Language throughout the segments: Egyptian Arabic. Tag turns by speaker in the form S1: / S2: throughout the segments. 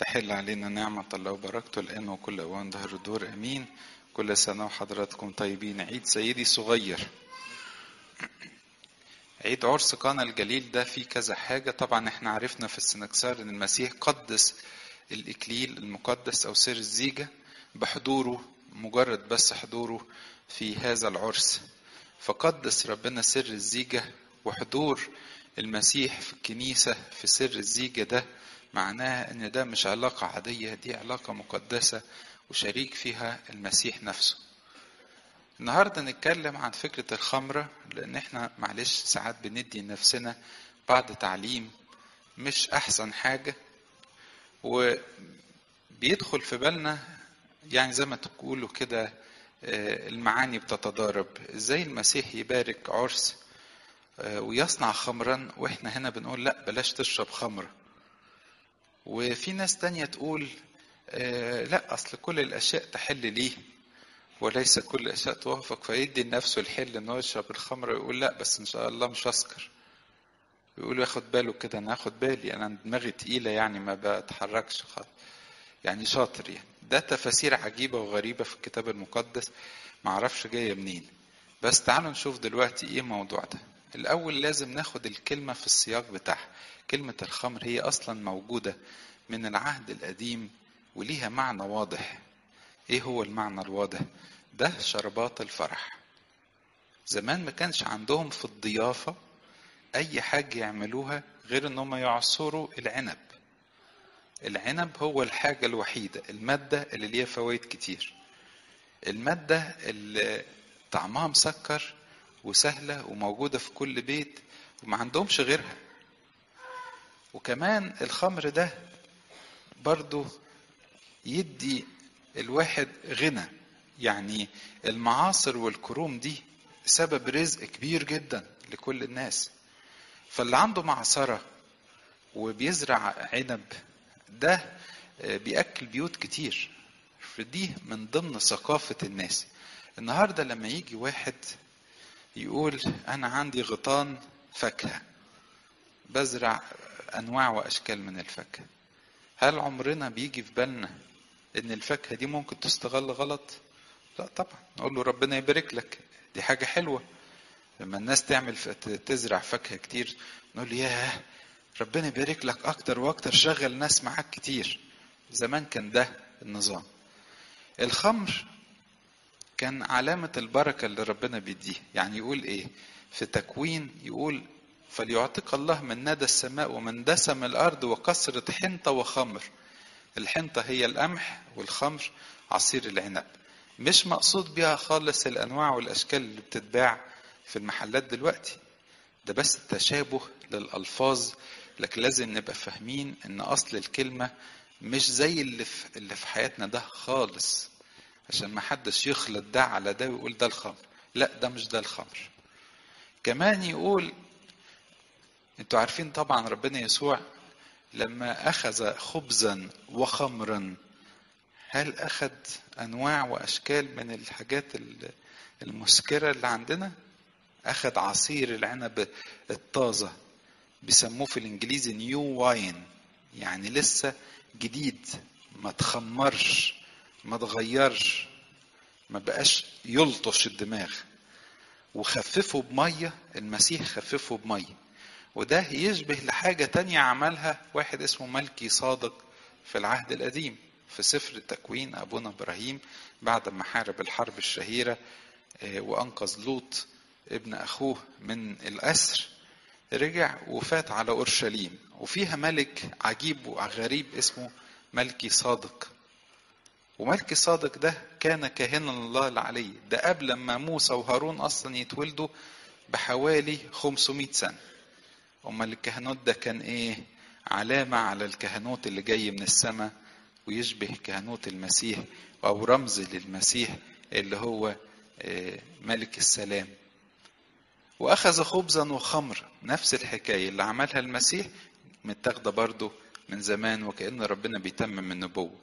S1: تحل علينا نعمة الله وبركته الآن وكل أوان ظهر الدور أمين كل سنة وحضراتكم طيبين عيد سيدي صغير عيد عرس قانا الجليل ده فيه كذا حاجة طبعا احنا عرفنا في السنكسار ان المسيح قدس الإكليل المقدس أو سر الزيجة بحضوره مجرد بس حضوره في هذا العرس فقدس ربنا سر الزيجة وحضور المسيح في الكنيسة في سر الزيجة ده معناها ان ده مش علاقة عادية دي علاقة مقدسة وشريك فيها المسيح نفسه النهاردة نتكلم عن فكرة الخمرة لان احنا معلش ساعات بندي لنفسنا بعض تعليم مش احسن حاجة وبيدخل في بالنا يعني زي ما تقولوا كده المعاني بتتضارب ازاي المسيح يبارك عرس ويصنع خمرا واحنا هنا بنقول لا بلاش تشرب خمره وفي ناس تانية تقول لا اصل كل الاشياء تحل ليه وليس كل الاشياء توافق فيدي لنفسه الحل ان هو يشرب الخمر ويقول لا بس ان شاء الله مش هسكر يقول ياخد باله كده انا هاخد بالي انا دماغي تقيله يعني ما بتحركش خالص يعني شاطر يعني ده تفاسير عجيبه وغريبه في الكتاب المقدس معرفش جايه منين بس تعالوا نشوف دلوقتي ايه الموضوع ده الاول لازم ناخد الكلمه في السياق بتاعها كلمه الخمر هي اصلا موجوده من العهد القديم وليها معنى واضح ايه هو المعنى الواضح ده شربات الفرح زمان ما كانش عندهم في الضيافه اي حاجه يعملوها غير ان هم يعصروا العنب العنب هو الحاجه الوحيده الماده اللي ليها فوائد كتير الماده اللي طعمها مسكر وسهله وموجوده في كل بيت وما عندهمش غيرها وكمان الخمر ده برضو يدي الواحد غنى يعني المعاصر والكروم دي سبب رزق كبير جدا لكل الناس فاللي عنده معصرة وبيزرع عنب ده بيأكل بيوت كتير فدي من ضمن ثقافة الناس النهاردة لما يجي واحد يقول أنا عندي غطان فاكهة بزرع أنواع وأشكال من الفاكهة هل عمرنا بيجي في بالنا إن الفاكهة دي ممكن تستغل غلط؟ لا طبعا نقول له ربنا يبارك لك دي حاجة حلوة لما الناس تعمل تزرع فاكهة كتير نقول له ياه ربنا يبارك لك أكتر وأكتر شغل ناس معاك كتير زمان كان ده النظام الخمر كان علامة البركة اللي ربنا بيديها يعني يقول إيه في تكوين يقول فليعتق الله من ندى السماء ومن دسم الأرض وكسرة حنطة وخمر الحنطة هي القمح والخمر عصير العنب مش مقصود بيها خالص الأنواع والأشكال اللي بتتباع في المحلات دلوقتي ده بس تشابه للألفاظ لكن لازم نبقى فاهمين إن أصل الكلمة مش زي اللي في, اللي في حياتنا ده خالص عشان ما حدش يخلط ده على ده ويقول ده الخمر لا ده مش ده الخمر كمان يقول انتوا عارفين طبعا ربنا يسوع لما اخذ خبزا وخمرا هل اخذ انواع واشكال من الحاجات المسكره اللي عندنا اخذ عصير العنب الطازه بيسموه في الانجليزي نيو واين يعني لسه جديد ما تخمرش ما تغيرش ما بقاش يلطش الدماغ وخففه بميه المسيح خففه بميه وده يشبه لحاجة تانية عملها واحد اسمه ملكي صادق في العهد القديم في سفر التكوين أبونا إبراهيم بعد ما حارب الحرب الشهيرة وأنقذ لوط ابن أخوه من الأسر رجع وفات على أورشليم وفيها ملك عجيب وغريب اسمه ملكي صادق وملكي صادق ده كان كاهنا الله العلي ده قبل ما موسى وهارون أصلا يتولدوا بحوالي 500 سنة امال الكهنوت ده كان ايه علامة على الكهنوت اللي جاي من السماء ويشبه كهنوت المسيح او رمز للمسيح اللي هو ملك السلام واخذ خبزا وخمر نفس الحكاية اللي عملها المسيح متاخدة برضه من زمان وكأن ربنا بيتمم النبوة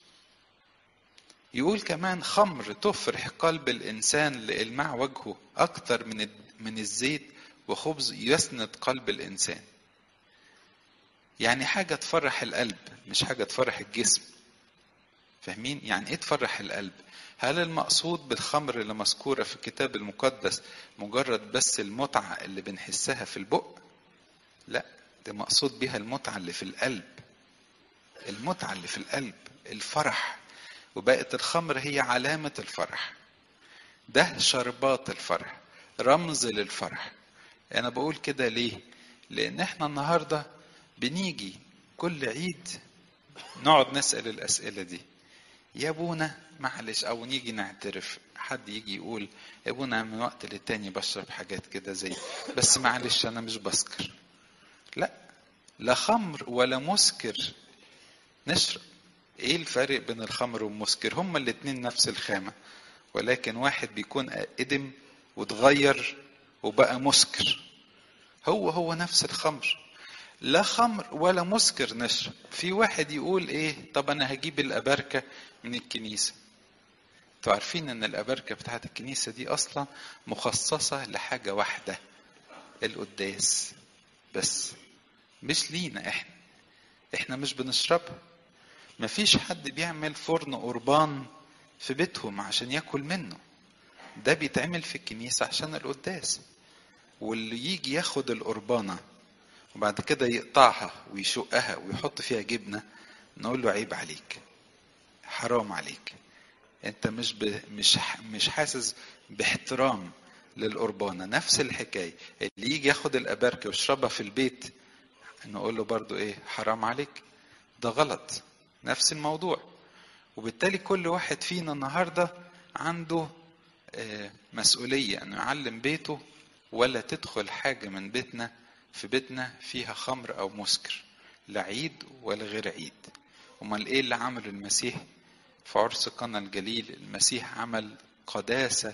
S1: يقول كمان خمر تفرح قلب الإنسان لإلماع وجهه أكتر من من الزيت وخبز يسند قلب الإنسان يعني حاجة تفرح القلب مش حاجة تفرح الجسم فاهمين يعني ايه تفرح القلب هل المقصود بالخمر اللي مذكورة في الكتاب المقدس مجرد بس المتعة اللي بنحسها في البق لا ده مقصود بها المتعة اللي في القلب المتعة اللي في القلب الفرح وبقت الخمر هي علامة الفرح ده شربات الفرح رمز للفرح انا بقول كده ليه لان احنا النهارده بنيجي كل عيد نقعد نسال الاسئله دي يا ابونا معلش او نيجي نعترف حد يجي يقول يا ابونا من وقت للتاني بشرب حاجات كده زي بس معلش انا مش بسكر لا لا خمر ولا مسكر نشرب ايه الفرق بين الخمر والمسكر هما الاتنين نفس الخامة ولكن واحد بيكون قدم وتغير وبقى مسكر هو هو نفس الخمر لا خمر ولا مسكر نشرب في واحد يقول ايه طب انا هجيب الابركه من الكنيسه انتوا عارفين ان الابركه بتاعت الكنيسه دي اصلا مخصصه لحاجه واحده القداس بس مش لينا احنا احنا مش بنشربها مفيش حد بيعمل فرن قربان في بيتهم عشان ياكل منه ده بيتعمل في الكنيسه عشان القداس واللي يجي ياخد القربانه وبعد كده يقطعها ويشقها ويحط فيها جبنه نقول له عيب عليك حرام عليك انت مش ب... مش مش حاسس باحترام للقربانه نفس الحكايه اللي يجي ياخد الابركه ويشربها في البيت نقول له برضو ايه حرام عليك ده غلط نفس الموضوع وبالتالي كل واحد فينا النهارده عنده مسؤوليه انه يعلم بيته ولا تدخل حاجه من بيتنا في بيتنا فيها خمر او مسكر لا عيد ولا غير عيد امال ايه اللي عمله المسيح في عرس قنا الجليل المسيح عمل قداسه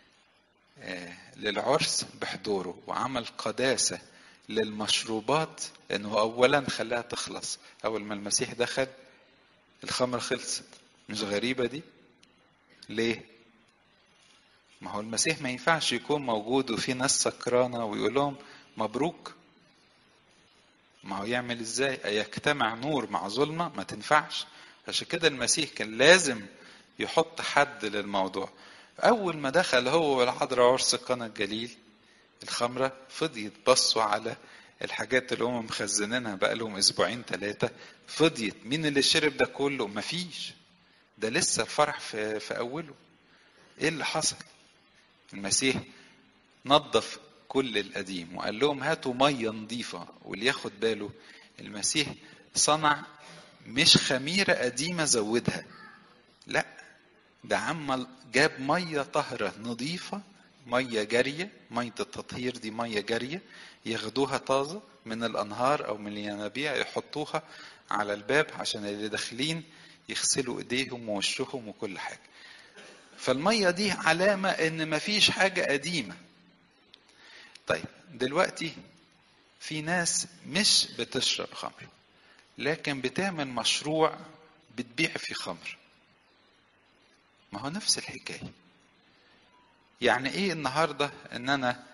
S1: للعرس بحضوره وعمل قداسه للمشروبات انه اولا خلاها تخلص اول ما المسيح دخل الخمر خلصت مش غريبه دي ليه ما هو المسيح ما ينفعش يكون موجود وفي ناس سكرانه ويقول لهم مبروك ما هو يعمل ازاي يجتمع نور مع ظلمة ما تنفعش عشان كده المسيح كان لازم يحط حد للموضوع اول ما دخل هو والعذراء عرس قنا الجليل الخمرة فضيت بصوا على الحاجات اللي هم مخزنينها بقى لهم اسبوعين ثلاثة فضيت مين اللي شرب ده كله مفيش ده لسه الفرح في, في اوله ايه اللي حصل المسيح نظف كل القديم وقال لهم هاتوا ميه نظيفه واللي ياخد باله المسيح صنع مش خميره قديمه زودها لا ده عمل جاب ميه طاهره نظيفه ميه جاريه ميه التطهير دي ميه جاريه ياخدوها طازه من الانهار او من الينابيع يحطوها على الباب عشان اللي داخلين يغسلوا ايديهم ووشهم وكل حاجه فالميه دي علامه ان مفيش حاجه قديمه طيب دلوقتي في ناس مش بتشرب خمر لكن بتعمل مشروع بتبيع فيه خمر ما هو نفس الحكايه يعني ايه النهارده ان انا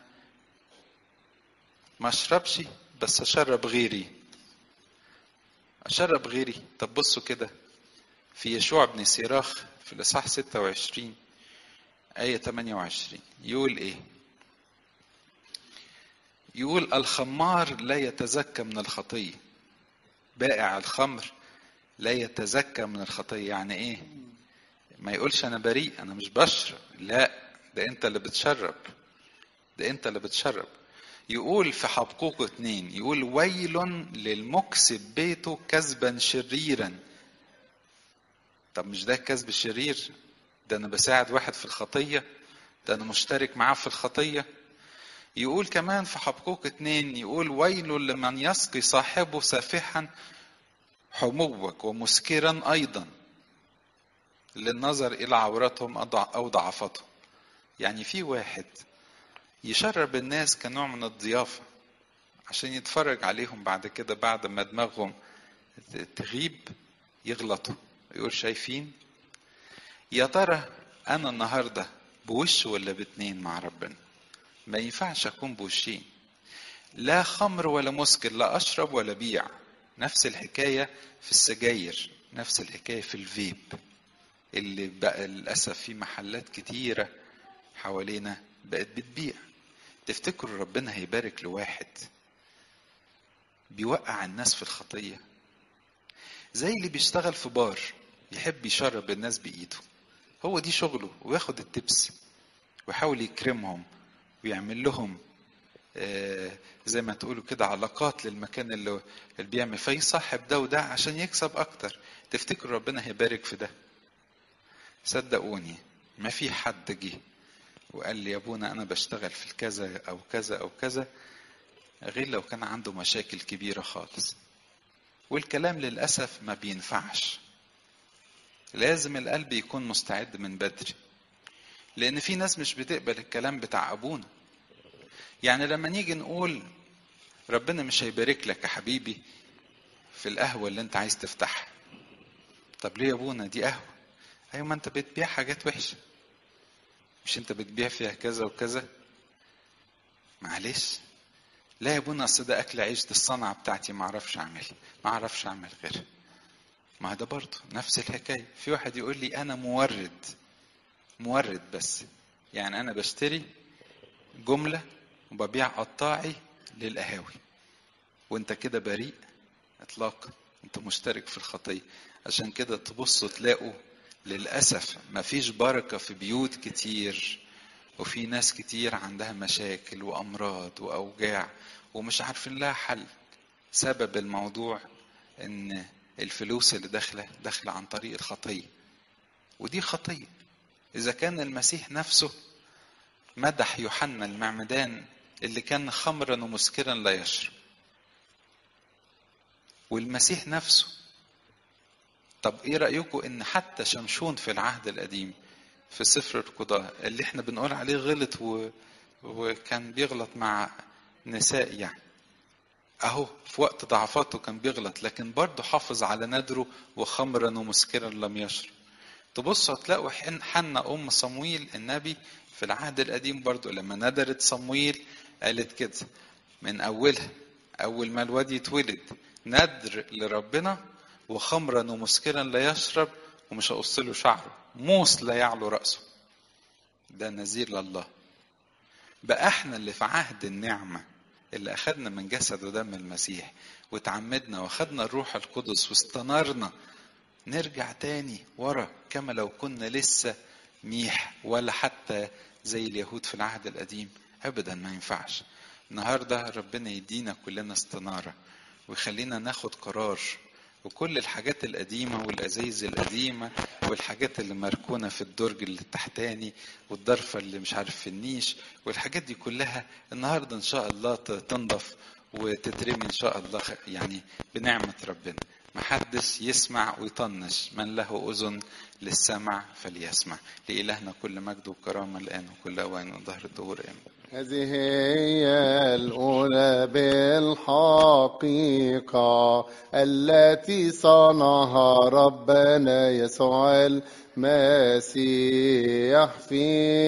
S1: ما اشربش بس اشرب غيري اشرب غيري طب بصوا كده في يشوع بن سيراخ في الاصحاح 26 آية 28 يقول ايه يقول الخمار لا يتزكى من الخطية بائع الخمر لا يتزكى من الخطية يعني ايه ما يقولش انا بريء انا مش بشرب لا ده انت اللي بتشرب ده انت اللي بتشرب يقول في حبقوق اتنين يقول ويل للمكسب بيته كذبا شريرا طب مش ده كذب الشرير ده انا بساعد واحد في الخطية ده انا مشترك معاه في الخطية يقول كمان في حبقوق اتنين يقول ويل لمن يسقي صاحبه سافحا حموك ومسكرا ايضا للنظر الى عوراتهم او ضعفاتهم يعني في واحد يشرب الناس كنوع من الضيافة عشان يتفرج عليهم بعد كده بعد ما دماغهم تغيب يغلطوا يقول شايفين يا ترى انا النهارده بوش ولا باتنين مع ربنا ما ينفعش اكون بوشين لا خمر ولا مسكر لا اشرب ولا بيع نفس الحكاية في السجاير نفس الحكاية في الفيب اللي بقى للأسف في محلات كتيرة حوالينا بقت بتبيع تفتكروا ربنا هيبارك لواحد بيوقع الناس في الخطية زي اللي بيشتغل في بار يحب يشرب الناس بإيده هو دي شغله وياخد التبس ويحاول يكرمهم ويعمل لهم آه زي ما تقولوا كده علاقات للمكان اللي, اللي بيعمل فيصاحب ده وده عشان يكسب اكتر تفتكروا ربنا هيبارك في ده صدقوني ما في حد جه وقال لي يا ابونا انا بشتغل في الكذا او كذا او كذا غير لو كان عنده مشاكل كبيره خالص والكلام للاسف ما بينفعش لازم القلب يكون مستعد من بدري لان في ناس مش بتقبل الكلام بتاع ابونا يعني لما نيجي نقول ربنا مش هيبارك لك يا حبيبي في القهوه اللي انت عايز تفتحها طب ليه يا ابونا دي قهوه ايوه ما انت بتبيع حاجات وحشه مش انت بتبيع فيها كذا وكذا معلش لا يا ابونا اصل ده اكل عيش دي الصنعه بتاعتي ما اعرفش اعمل ما اعرفش اعمل غيرها ما ده برضه نفس الحكايه في واحد يقول لي انا مورد مورد بس يعني انا بشتري جمله وببيع قطاعي للقهاوي وانت كده بريء اطلاقا انت مشترك في الخطيه عشان كده تبصوا تلاقوا للاسف مفيش بركه في بيوت كتير وفي ناس كتير عندها مشاكل وامراض واوجاع ومش عارفين لها حل سبب الموضوع ان الفلوس اللي داخله داخله عن طريق الخطيه ودي خطيه اذا كان المسيح نفسه مدح يوحنا المعمدان اللي كان خمرا ومسكرا لا يشرب والمسيح نفسه طب ايه رايكم ان حتى شمشون في العهد القديم في سفر القضاء اللي احنا بنقول عليه غلط و... وكان بيغلط مع نساء يعني اهو في وقت ضعفاته كان بيغلط لكن برضه حافظ على ندره وخمرا ومسكرا لم يشرب تبصوا تلاقوا حنا ام صمويل النبي في العهد القديم برضه لما ندرت صمويل قالت كده من اولها اول ما الواد يتولد ندر لربنا وخمرا ومسكرا لا يشرب ومش هقص له شعره موس لا يعلو راسه ده نذير لله بقى احنا اللي في عهد النعمه اللي اخدنا من جسد ودم المسيح وتعمدنا واخدنا الروح القدس واستنارنا نرجع تاني ورا كما لو كنا لسه ميح ولا حتى زي اليهود في العهد القديم ابدا ما ينفعش النهارده ربنا يدينا كلنا استناره ويخلينا ناخد قرار وكل الحاجات القديمة والأزايز القديمة والحاجات اللي مركونة في الدرج اللي تحتاني والضرفة اللي مش عارف في النيش والحاجات دي كلها النهاردة إن شاء الله تنضف وتترمي إن شاء الله يعني بنعمة ربنا محدش يسمع ويطنش من له أذن للسمع فليسمع لإلهنا كل مجد وكرامة الآن وكل أوان وظهر الدهور آمين
S2: هذه هي الأولى بالحقيقة التي صنعها ربنا يسوع المسيح في